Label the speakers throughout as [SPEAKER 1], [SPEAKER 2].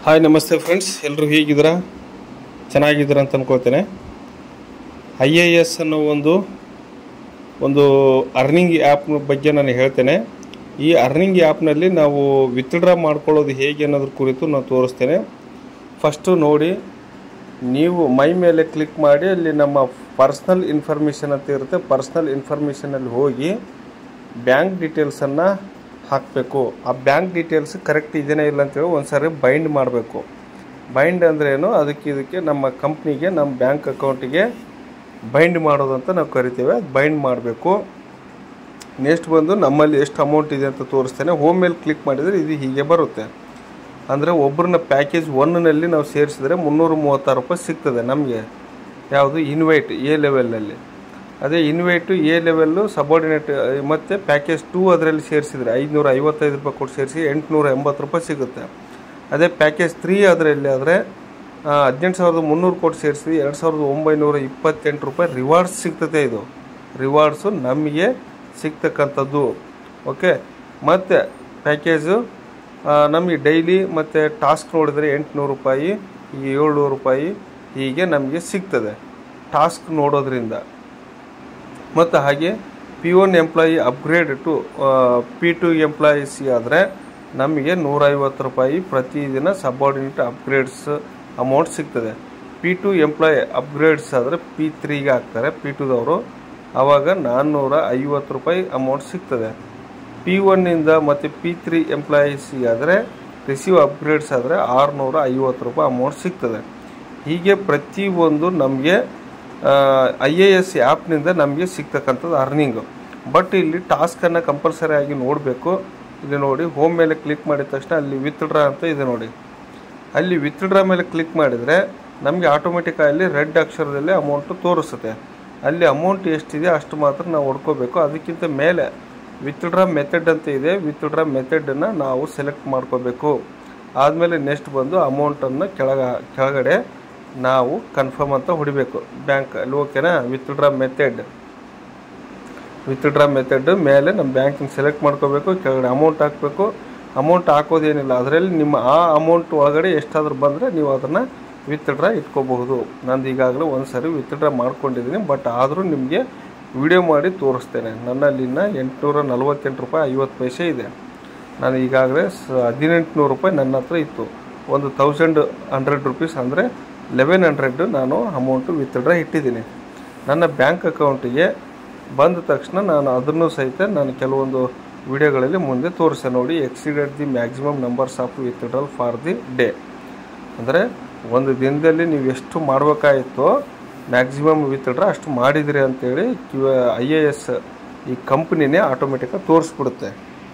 [SPEAKER 1] hi ನಮಸ್ತೆ friends ಎಲ್ಲರೂ ಹೇಗಿದ್ದೀರಾ ಚೆನ್ನಾಗಿದ್ದೀರಾ ಅಂತ ಅನ್ಕೋತೇನೆ ಐ ಎ ಎಸ್ ಅನ್ನೋ ಒಂದು ಒಂದು ಅರ್ನಿಂಗ್ ಆ್ಯಪ್ ಬಗ್ಗೆ ನಾನು ಹೇಳ್ತೇನೆ ಈ ಅರ್ನಿಂಗ್ ಆ್ಯಪ್ನಲ್ಲಿ ನಾವು ವಿತ್ಡ್ರಾ ಮಾಡ್ಕೊಳ್ಳೋದು ಹೇಗೆ ಅನ್ನೋದ್ರ ಕುರಿತು ನಾನು ತೋರಿಸ್ತೇನೆ ಫಸ್ಟು ನೋಡಿ ನೀವು ಮೈ ಮೇಲೆ ಕ್ಲಿಕ್ ಮಾಡಿ ಅಲ್ಲಿ ನಮ್ಮ ಪರ್ಸ್ನಲ್ ಇನ್ಫಾರ್ಮೇಷನ್ ಅಂತ ಇರುತ್ತೆ ಪರ್ಸ್ನಲ್ ಇನ್ಫಾರ್ಮೇಷನಲ್ಲಿ ಹೋಗಿ ಬ್ಯಾಂಕ್ ಡೀಟೇಲ್ಸನ್ನು ಹಾಕಬೇಕು ಆ ಬ್ಯಾಂಕ್ ಡೀಟೇಲ್ಸ್ ಕರೆಕ್ಟ್ ಇದೆಯೇ ಇಲ್ಲ ಅಂತೇಳಿ ಒಂದು ಸಾರಿ ಬೈಂಡ್ ಮಾಡಬೇಕು ಬೈಂಡ್ ಅಂದ್ರೆ ಏನು ಅದಕ್ಕೆ ಇದಕ್ಕೆ ನಮ್ಮ ಕಂಪ್ನಿಗೆ ನಮ್ಮ ಬ್ಯಾಂಕ್ ಅಕೌಂಟಿಗೆ ಬೈಂಡ್ ಮಾಡೋದು ಅಂತ ನಾವು ಕರಿತೇವೆ ಅದು ಬೈಂಡ್ ಮಾಡಬೇಕು ನೆಕ್ಸ್ಟ್ ಬಂದು ನಮ್ಮಲ್ಲಿ ಎಷ್ಟು ಅಮೌಂಟ್ ಇದೆ ಅಂತ ತೋರಿಸ್ತೇನೆ ಹೋಮ್ ಮೇಲೆ ಕ್ಲಿಕ್ ಮಾಡಿದರೆ ಇದು ಹೀಗೆ ಬರುತ್ತೆ ಅಂದರೆ ಒಬ್ಬರನ್ನ ಪ್ಯಾಕೇಜ್ ಒನ್ನಲ್ಲಿ ನಾವು ಸೇರಿಸಿದ್ರೆ ಮುನ್ನೂರ ಮೂವತ್ತಾರು ರೂಪಾಯಿ ಸಿಗ್ತದೆ ನಮಗೆ ಯಾವುದು ಇನ್ವೈಟ್ ಎ ಲೆವೆಲಲ್ಲಿ ಅದೇ ಇನ್ವೈಟು ಎ ಲೆವೆಲ್ಲು ಸಬಾರ್ಡಿನೇಟ್ ಮತ್ತು ಪ್ಯಾಕೇಜ್ ಟೂ ಅದರಲ್ಲಿ ಸೇರಿಸಿದ್ರೆ ಐದುನೂರ ಐವತ್ತೈದು ರೂಪಾಯಿ ಕೊಟ್ಟು ಸೇರಿಸಿ ಎಂಟುನೂರ ಎಂಬತ್ತು ರೂಪಾಯಿ ಸಿಗುತ್ತೆ ಅದೇ ಪ್ಯಾಕೇಜ್ ತ್ರೀ ಅದರಲ್ಲಿ ಆದರೆ ಹದಿನೆಂಟು ಸಾವಿರದ ಮುನ್ನೂರು ಕೋಟಿ ಸೇರಿಸಿ ಎರಡು ಸಾವಿರದ ಒಂಬೈನೂರ ಇಪ್ಪತ್ತೆಂಟು ರೂಪಾಯಿ ರಿವಾರ್ಡ್ಸ್ ಸಿಗ್ತದೆ ಇದು ರಿವಾರ್ಡ್ಸು ನಮಗೆ ಸಿಗ್ತಕ್ಕಂಥದ್ದು ಓಕೆ ಮತ್ತು ಪ್ಯಾಕೇಜು ನಮಗೆ ಡೈಲಿ ಮತ್ತು ಟಾಸ್ಕ್ ನೋಡಿದರೆ ಎಂಟುನೂರು ರೂಪಾಯಿ ಈಗ ಏಳ್ನೂರು ರೂಪಾಯಿ ಹೀಗೆ ನಮಗೆ ಸಿಗ್ತದೆ ಟಾಸ್ಕ್ ನೋಡೋದ್ರಿಂದ ಮತ್ತು ಹಾಗೆ P one employee upgrade to P two employees ಆದರೆ ನಮಗೆ ನೂರೈವತ್ತು ರೂಪಾಯಿ ಪ್ರತಿದಿನ ಸಬಾರ್ಡಿನೇಟ್ ಅಪ್ಗ್ರೇಡ್ಸ್ ಅಮೌಂಟ್ ಸಿಗ್ತದೆ ಪಿ ಟು ಎಂಪ್ಲಾಯಿ ಅಪ್ಗ್ರೇಡ್ಸ್ ಆದರೆ ಪಿ ತ್ರೀಗೆ ಹಾಕ್ತಾರೆ ಪಿ ಟುದವರು ಆವಾಗ ನಾನ್ನೂರ ಐವತ್ತು ರೂಪಾಯಿ ಅಮೌಂಟ್ ಸಿಗ್ತದೆ ಪಿ ಒನ್ನಿಂದ ಮತ್ತು ಪಿ ತ್ರೀ ಎಂಪ್ಲಾಯೀಸಿಗೆ ಆದರೆ ರಿಸೀವ್ ಅಪ್ಗ್ರೇಡ್ಸ್ ಆದರೆ ಆರುನೂರ ಐವತ್ತು ರೂಪಾಯಿ ಅಮೌಂಟ್ ಸಿಗ್ತದೆ ಹೀಗೆ ಪ್ರತಿಯೊಂದು ನಮಗೆ ಐ ಎ ಎಸ್ ಆ್ಯಪ್ನಿಂದ ನಮಗೆ ಸಿಗ್ತಕ್ಕಂಥದ್ದು ಅರ್ನಿಂಗು ಬಟ್ ಇಲ್ಲಿ ಟಾಸ್ಕನ್ನು ಕಂಪಲ್ಸರಿ ಆಗಿ ನೋಡಬೇಕು ಇಲ್ಲಿ ನೋಡಿ ಹೋಮ್ ಮೇಲೆ ಕ್ಲಿಕ್ ಮಾಡಿದ ತಕ್ಷಣ ಅಲ್ಲಿ ವಿತ್ಡ್ರಾ ಅಂತ ಇದೆ ನೋಡಿ ಅಲ್ಲಿ ವಿತ್ಡ್ರಾ ಮೇಲೆ ಕ್ಲಿಕ್ ಮಾಡಿದರೆ ನಮಗೆ ಆಟೋಮೆಟಿಕ್ ಅಲ್ಲಿ ರೆಡ್ ಅಕ್ಷರದಲ್ಲಿ ಅಮೌಂಟು ತೋರಿಸುತ್ತೆ ಅಲ್ಲಿ ಅಮೌಂಟ್ ಎಷ್ಟಿದೆ ಅಷ್ಟು ಮಾತ್ರ ನಾವು ಹೊಡ್ಕೋಬೇಕು ಅದಕ್ಕಿಂತ ಮೇಲೆ ವಿತ್ಡ್ರಾ ಮೆಥಡ್ ಅಂತ ಇದೆ ವಿತ್ಡ್ರಾ ಮೆಥಡನ್ನು ನಾವು ಸೆಲೆಕ್ಟ್ ಮಾಡ್ಕೋಬೇಕು ಆದಮೇಲೆ ನೆಕ್ಸ್ಟ್ ಬಂದು ಅಮೌಂಟನ್ನು ಕೆಳಗ ಕೆಳಗಡೆ ನಾವು ಕನ್ಫರ್ಮ್ ಅಂತ ಹೊಡಿಬೇಕು ಬ್ಯಾಂಕ್ ಅಲ್ಲಿ ಓಕೆನಾ ವಿತ್ಡ್ರಾ ಮೆಥಡ್ ವಿತ್ಡ್ರಾ ಮೆಥಡ್ ಮೇಲೆ ನಮ್ಮ ಬ್ಯಾಂಕಿಂಗ್ ಸೆಲೆಕ್ಟ್ ಮಾಡ್ಕೋಬೇಕು ಕೆಳಗಡೆ ಅಮೌಂಟ್ ಹಾಕಬೇಕು ಅಮೌಂಟ್ ಹಾಕೋದೇನಿಲ್ಲ ಅದರಲ್ಲಿ ನಿಮ್ಮ ಆ ಅಮೌಂಟ್ ಒಳಗಡೆ ಎಷ್ಟಾದರೂ ಬಂದರೆ ನೀವು ಅದನ್ನು ವಿತ್ಡ್ರಾ ಇಟ್ಕೋಬಹುದು ನಂದು ಈಗಾಗಲೇ ಒಂದು ಸರಿ ವಿತ್ಡ್ರಾ ಮಾಡ್ಕೊಂಡಿದ್ದೀನಿ ಬಟ್ ಆದರೂ ನಿಮಗೆ ವಿಡಿಯೋ ಮಾಡಿ ತೋರಿಸ್ತೇನೆ ನನ್ನಲ್ಲಿನ ಎಂಟುನೂರ ನಲ್ವತ್ತೆಂಟು ರೂಪಾಯಿ ಐವತ್ತು ಪೈಸೆ ಇದೆ ನಾನು ಈಗಾಗಲೇ ಸ ಹದಿನೆಂಟುನೂರು ರೂಪಾಯಿ ನನ್ನ ಹತ್ರ ಇತ್ತು ಒಂದು ತೌಸಂಡ್ ಹಂಡ್ರೆಡ್ ರುಪೀಸ್ ಅಂದರೆ ಲೆವೆನ್ ಹಂಡ್ರೆಡ್ ನಾನು ಅಮೌಂಟು ವಿತ್ಡ್ರಾ ಇಟ್ಟಿದ್ದೀನಿ ನನ್ನ ಬ್ಯಾಂಕ್ ಅಕೌಂಟಿಗೆ ಬಂದ ತಕ್ಷಣ ನಾನು ಅದನ್ನು ಸಹಿತ ನಾನು ಕೆಲವೊಂದು ವಿಡಿಯೋಗಳಲ್ಲಿ ಮುಂದೆ ತೋರಿಸೆ ನೋಡಿ exceeded the maximum numbers of withdrawal for the day ಅಂದರೆ ಒಂದು ದಿನದಲ್ಲಿ ನೀವು ಎಷ್ಟು ಮಾಡಬೇಕಾಯಿತೋ ಮ್ಯಾಕ್ಸಿಮಮ್ ವಿತ್ಡ್ರಾ ಅಷ್ಟು ಮಾಡಿದಿರಿ ಅಂತೇಳಿ ಕ್ಯೂ ಐ ಎ ಎಸ್ ಈ ಕಂಪ್ನಿನೇ ಆಟೋಮೆಟಿಕಾಗಿ ತೋರಿಸ್ಬಿಡುತ್ತೆ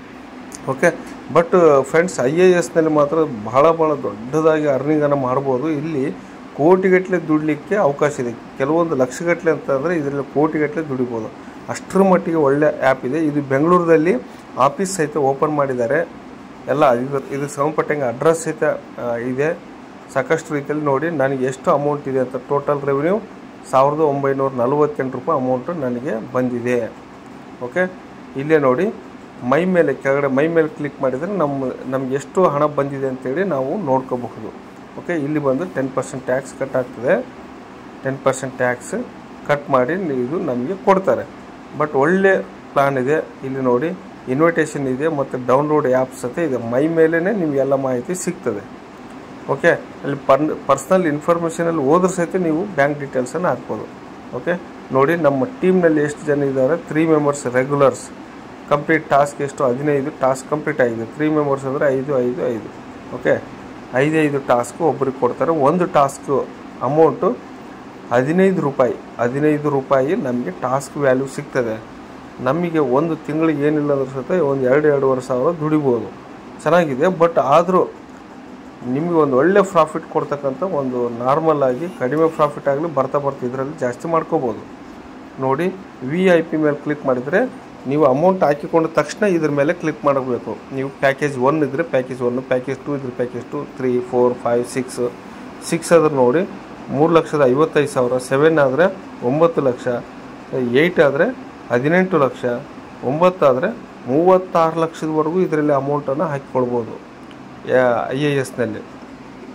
[SPEAKER 1] okay but friends I A ಎಸ್ನಲ್ಲಿ ಮಾತ್ರ ಬಹಳ ಭಾಳ ದೊಡ್ಡದಾಗಿ ಅರ್ನಿಂಗನ್ನು ಮಾಡ್ಬೋದು ಇಲ್ಲಿ ಕೋಟಿಗಟ್ಟಲೆ ದುಡಿಲಿಕ್ಕೆ ಅವಕಾಶ ಇದೆ ಕೆಲವೊಂದು ಲಕ್ಷಗಟ್ಟಲೆ ಅಂತಂದರೆ ಇದರಲ್ಲಿ ಕೋಟಿಗಟ್ಟಲೆ ದುಡಿಬೋದು ಅಷ್ಟರ ಮಟ್ಟಿಗೆ ಒಳ್ಳೆ ಆ್ಯಪ್ ಇದೆ ಇದು ಬೆಂಗಳೂರಲ್ಲಿ ಆಫೀಸ್ ಸಹಿತ ಓಪನ್ ಮಾಡಿದ್ದಾರೆ ಎಲ್ಲ ಇದು ಇದಕ್ಕೆ ಸಂಬಂಧಪಟ್ಟಂಗೆ ಅಡ್ರೆಸ್ ಸಹಿತ ಇದೆ ಸಾಕಷ್ಟು ರೀತಿಯಲ್ಲಿ ನೋಡಿ ನನಗೆ ಎಷ್ಟು ಅಮೌಂಟ್ ಇದೆ ಅಂತ ಟೋಟಲ್ ರೆವೆನ್ಯೂ ಸಾವಿರದ ಒಂಬೈನೂರ ನಲವತ್ತೆಂಟು ರೂಪಾಯಿ ಅಮೌಂಟು ನನಗೆ ಬಂದಿದೆ ಓಕೆ ಇಲ್ಲೇ ನೋಡಿ ಮೈ ಮೇಲೆ ಕೆಳಗಡೆ ಮೈ ಮೇಲೆ ಕ್ಲಿಕ್ ಮಾಡಿದರೆ ನಮ್ಮ ನಮ್ಗೆ ಎಷ್ಟು ಹಣ ಬಂದಿದೆ ಅಂತೇಳಿ ನಾವು ನೋಡ್ಕೋಬಹುದು ಓಕೆ ಇಲ್ಲಿ ಬಂದು ಟೆನ್ ಪರ್ಸೆಂಟ್ ಟ್ಯಾಕ್ಸ್ ಕಟ್ ಆಗ್ತದೆ ಟೆನ್ ಪರ್ಸೆಂಟ್ ಟ್ಯಾಕ್ಸ್ ಕಟ್ ಮಾಡಿ ಇದು ನಮಗೆ ಕೊಡ್ತಾರೆ ಬಟ್ ಒಳ್ಳೆ ಪ್ಲಾನ್ ಇದೆ ಇಲ್ಲಿ ನೋಡಿ ಇನ್ವಿಟೇಷನ್ ಇದೆ ಮತ್ತು ಡೌನ್ಲೋಡ್ ಆ್ಯಪ್ಸ್ ಸಹಿತ ಇದೆ ಮೈ ಮೇಲೇ ನಿಮಗೆಲ್ಲ ಮಾಹಿತಿ ಸಿಗ್ತದೆ ಓಕೆ ಅಲ್ಲಿ ಪರ್ ಪರ್ಸ್ನಲ್ ಇನ್ಫಾರ್ಮೇಷನಲ್ಲಿ ಹೋದ್ರೆ ಸಹಿತ ನೀವು ಬ್ಯಾಂಕ್ ಡೀಟೇಲ್ಸನ್ನು ಹಾಕ್ಬೋದು ಓಕೆ ನೋಡಿ ನಮ್ಮ ಟೀಮ್ನಲ್ಲಿ ಎಷ್ಟು ಜನ ಇದ್ದಾರೆ three members regulars complete task ಎಷ್ಟು ಹದಿನೈದು ಟಾಸ್ಕ್ ಕಂಪ್ಲೀಟ್ ಆಗಿದೆ ತ್ರೀ ಮೆಂಬರ್ಸ್ ಅಂದರೆ ಐದು ಐದು ಐದು ಓಕೆ ಐದೈದು ಟಾಸ್ಕು ಒಬ್ರಿಗೆ ಕೊಡ್ತಾರೆ ಒಂದು ಟಾಸ್ಕು ಅಮೌಂಟು ಹದಿನೈದು ರೂಪಾಯಿ ಹದಿನೈದು ರೂಪಾಯಿ ನಮಗೆ ಟಾಸ್ಕ್ ವ್ಯಾಲ್ಯೂ ಸಿಗ್ತದೆ ನಮಗೆ ಒಂದು ತಿಂಗಳಿಗೆ ಏನಿಲ್ಲ ಅಂದ್ರೆ ಸಹಿತ ಒಂದು ಎರಡು ಎರಡೂವರೆ ಸಾವಿರ ದುಡಿಬೋದು ಚೆನ್ನಾಗಿದೆ ಬಟ್ ಆದರೂ ನಿಮಗೆ ಒಂದು ಒಳ್ಳೆ ಪ್ರಾಫಿಟ್ ಕೊಡ್ತಕ್ಕಂಥ ಒಂದು ನಾರ್ಮಲ್ ಆಗಿ ಕಡಿಮೆ ಪ್ರಾಫಿಟ್ ಆಗಲಿ ಬರ್ತಾ ಬರ್ತಾ ಇದರಲ್ಲಿ ಜಾಸ್ತಿ ಮಾಡ್ಕೋಬೋದು ನೋಡಿ ವಿ ಐ ಪಿ ಮೇಲೆ ಕ್ಲಿಕ್ ಮಾಡಿದರೆ ನೀವು ಅಮೌಂಟ್ ಹಾಕಿಕೊಂಡ ತಕ್ಷಣ ಇದ್ರ ಮೇಲೆ ಕ್ಲಿಕ್ ಮಾಡಬೇಕು ನೀವು ಪ್ಯಾಕೇಜ್ ಒನ್ ಇದ್ದರೆ ಪ್ಯಾಕೇಜ್ ಒನ್ ಪ್ಯಾಕೇಜ್ ಟು ಇದ್ರೆ package two three four five six six ಆದ್ರೆ ನೋಡಿ ಮೂರು ಲಕ್ಷದ ಐವತ್ತೈದು ಸಾವಿರ ಸೆವೆನ್ ಆದರೆ ಒಂಬತ್ತು ಲಕ್ಷ ಏಯ್ಟ್ ಆದರೆ ಹದಿನೆಂಟು ಲಕ್ಷ ಒಂಬತ್ತಾದರೆ ಮೂವತ್ತಾರು ಲಕ್ಷದವರೆಗೂ ಇದರಲ್ಲಿ ಅಮೌಂಟನ್ನು ಹಾಕಿಕೊಳ್ಬೋದು ಐ ಎ ಎಸ್ನಲ್ಲಿ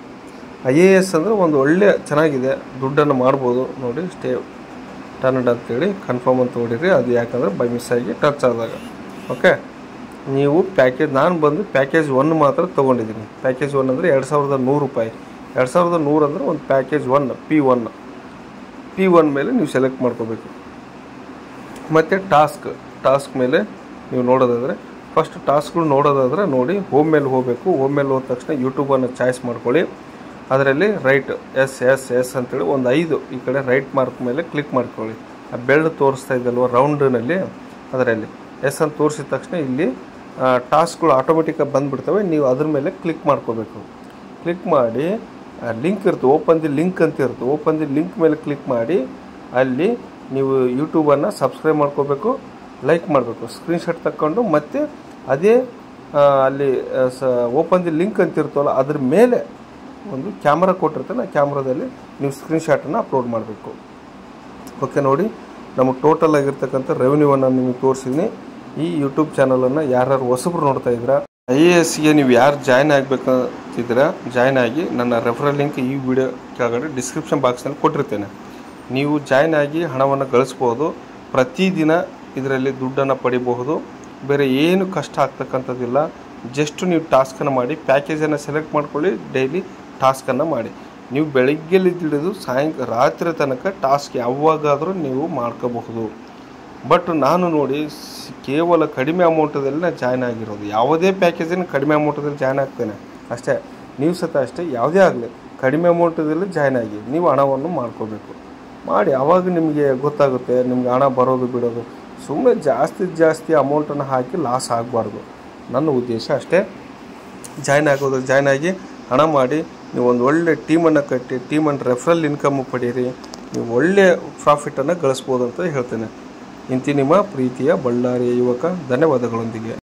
[SPEAKER 1] ಐ ಎ ಎಸ್ ಅಂದರೆ ಒಂದು ಒಳ್ಳೆ ಚೆನ್ನಾಗಿದೆ ದುಡ್ಡನ್ನು ಮಾಡ್ಬೋದು ನೋಡಿ ಸ್ಟೇ ಟರ್ನ್ಡ್ ಅಂತೇಳಿ ಕನ್ಫರ್ಮ್ ಅಂತ ಹೊಡೀರಿ ಅದು ಯಾಕಂದರೆ ಬೈ ಮಿಸ್ ಆಗಿ ಟಚ್ ಆದಾಗ ಓಕೆ ನೀವು ಪ್ಯಾಕೇಜ್ ನಾನು ಬಂದು ಪ್ಯಾಕೇಜ್ ಒನ್ ಮಾತ್ರ ತೊಗೊಂಡಿದ್ದೀನಿ ಪ್ಯಾಕೇಜ್ ಒನ್ ಅಂದರೆ ಎರಡು ಸಾವಿರದ ನೂರು ರೂಪಾಯಿ ಎರಡು ಸಾವಿರದ ನೂರು ಅಂದರೆ ಒಂದು package one P one P one ಮೇಲೆ ನೀವು ಸೆಲೆಕ್ಟ್ ಮಾಡ್ಕೋಬೇಕು ಮತ್ತು ಟಾಸ್ಕ್ ಟಾಸ್ಕ್ ಮೇಲೆ ನೀವು ನೋಡೋದಾದರೆ ಫಸ್ಟ್ ಟಾಸ್ಕ್ಗಳು ನೋಡೋದಾದರೆ ನೋಡಿ ಹೋಮ್ ಮೇಲೆ ಹೋಗಬೇಕು ಹೋಮ್ ಮೇಲೆ ಹೋದ ತಕ್ಷಣ ಯೂಟ್ಯೂಬನ್ನು ಚಾಯ್ಸ್ ಮಾಡ್ಕೊಳ್ಳಿ ಅದರಲ್ಲಿ ರೈಟ್ ಎಸ್ ಎಸ್ ಎಸ್ ಅಂತೇಳಿ ಒಂದು ಐದು ಈ ಕಡೆ ರೈಟ್ ಮಾರ್ಕ್ ಮೇಲೆ ಕ್ಲಿಕ್ ಮಾಡ್ಕೊಳ್ಳಿ ಆ ಬೆಳ್ಳು ತೋರಿಸ್ತಾ ಇದ್ದಲ್ವ ರೌಂಡ್ನಲ್ಲಿ ಅದರಲ್ಲಿ ಎಸ್ ಅಂತ ತೋರಿಸಿದ ತಕ್ಷಣ ಇಲ್ಲಿ ಟಾಸ್ಕ್ಗಳು ಆಟೋಮೆಟಿಕ್ಕಾಗಿ ಬಂದುಬಿಡ್ತವೆ ನೀವು ಅದ್ರ ಮೇಲೆ ಕ್ಲಿಕ್ ಮಾಡ್ಕೋಬೇಕು ಕ್ಲಿಕ್ ಮಾಡಿ ಲಿಂಕ್ ಇರುತ್ತೆ ಓಪನ್ ದಿ ಲಿಂಕ್ ಅಂತ ಇರುತ್ತೆ ಓಪನ್ ದಿ ಲಿಂಕ್ ಮೇಲೆ ಕ್ಲಿಕ್ ಮಾಡಿ ಅಲ್ಲಿ ನೀವು ಯೂಟ್ಯೂಬನ್ನು ಸಬ್ಸ್ಕ್ರೈಬ್ ಮಾಡ್ಕೋಬೇಕು ಲೈಕ್ ಮಾಡಬೇಕು ಸ್ಕ್ರೀನ್ಶಾಟ್ ತಕ್ಕೊಂಡು ಮತ್ತೆ ಅದೇ ಆ, ಅಲ್ಲಿ ಆ, ಸ ಓಪನ್ ದಿ ಲಿಂಕ್ ಅಂತ ಇರ್ತವಲ್ಲ ಅದ್ರ ಮೇಲೆ ಒಂದು ಕ್ಯಾಮ್ರಾ ಕೊಟ್ಟಿರ್ತಾನೆ ಆ ಕ್ಯಾಮ್ರಾದಲ್ಲಿ ನೀವು ಸ್ಕ್ರೀನ್ಶಾಟನ್ನು ಅಪ್ಲೋಡ್ ಮಾಡಬೇಕು ಓಕೆ ನೋಡಿ ನಮಗೆ ಟೋಟಲ್ ಆಗಿರ್ತಕ್ಕಂಥ ರೆವೆನ್ಯೂವನ್ನು ನಿಮಗೆ ತೋರಿಸಿದ್ದೀನಿ ಈ ಯೂಟ್ಯೂಬ್ ಚಾನಲನ್ನು ಯಾರ್ಯಾರು ಹೊಸಬ್ರು ನೋಡ್ತಾ ಇದ್ದೀರಾ ಐ ಎ ಎಸ್ಗೆ ನೀವು ಯಾರು ಜಾಯ್ನ್ ಆಗಬೇಕಂತಿದ್ದೀರಾ ಜಾಯ್ನ್ ಆಗಿ ನನ್ನ ರೆಫರಲ್ ಲಿಂಕ್ ಈ ವಿಡಿಯೋ ಕೆಳಗಡೆ ಡಿಸ್ಕ್ರಿಪ್ಷನ್ ಬಾಕ್ಸ್ನಲ್ಲಿ ಕೊಟ್ಟಿರ್ತೇನೆ ನೀವು ಜಾಯ್ನ್ ಆಗಿ ಹಣವನ್ನು ಗಳಿಸ್ಬೋದು ಪ್ರತಿದಿನ ಇದರಲ್ಲಿ ದುಡ್ಡನ್ನು ಪಡಿಬಹುದು ಬೇರೆ ಏನು ಕಷ್ಟ ಆಗ್ತಕ್ಕಂಥದ್ದಿಲ್ಲ ಜಸ್ಟ್ ನೀವು ಟಾಸ್ಕನ್ನು ಮಾಡಿ ಪ್ಯಾಕೇಜನ್ನು ಸೆಲೆಕ್ಟ್ ಮಾಡ್ಕೊಳ್ಳಿ ಡೈಲಿ ಟಾಸ್ಕನ್ನು ಮಾಡಿ ನೀವು ಬೆಳಗ್ಗೆಲಿದ್ದು ಹಿಡಿದು ಸಾಯಂಕ ರಾತ್ರಿ ತನಕ ಟಾಸ್ಕ್ ಯಾವಾಗಾದರೂ ನೀವು ಮಾಡ್ಕೋಬಹುದು ಬಟ್ ನಾನು ನೋಡಿ ಸ್- ಕೇವಲ ಕಡಿಮೆ ಅಮೌಂಟದಲ್ಲಿ ನಾನು ಜಾಯ್ನ್ ಆಗಿರೋದು ಯಾವುದೇ ಪ್ಯಾಕೇಜನ್ನು ಕಡಿಮೆ ಅಮೌಂಟದಲ್ಲಿ ಜಾಯ್ನ್ ಆಗ್ತೇನೆ ಅಷ್ಟೇ ನೀವು ಸತ ಅಷ್ಟೇ ಯಾವುದೇ ಆಗಲಿ ಕಡಿಮೆ ಅಮೌಂಟದಲ್ಲಿ ಜಾಯ್ನ್ ಆಗಿ ನೀವು ಹಣವನ್ನು ಮಾಡ್ಕೋಬೇಕು ಮಾಡಿ ಆವಾಗ ನಿಮಗೆ ಗೊತ್ತಾಗುತ್ತೆ ನಿಮ್ಗೆ ಹಣ ಬರೋದು ಬಿಡೋದು ಸುಮ್ಮನೆ ಜಾಸ್ತಿ ಜಾಸ್ತಿ ಅಮೌಂಟನ್ನು ಹಾಕಿ ಲಾಸ್ ಆಗಬಾರ್ದು ನನ್ನ ಉದ್ದೇಶ ಅಷ್ಟೇ ಜಾಯ್ನ್ ಆಗೋದು ಜಾಯ್ನ್ ಆಗಿ ಹಣ ಮಾಡಿ ನೀವು ಒಂದು ಒಳ್ಳೆ ಟೀಮನ್ನು ಕಟ್ಟಿ ಟೀಮನ್ನು ರೆಫರಲ್ ಇನ್ಕಮ್ ಪಡೀರಿ ನೀವು ಒಳ್ಳೆಯ ಪ್ರಾಫಿಟನ್ನು ಗಳಿಸ್ಬೋದು ಅಂತ ಹೇಳ್ತೇನೆ ಇಂತಿ ನಿಮ್ಮ ಪ್ರೀತಿಯ ಬಳ್ಳಾರಿಯ ಯುವಕ ಧನ್ಯವಾದಗಳೊಂದಿಗೆ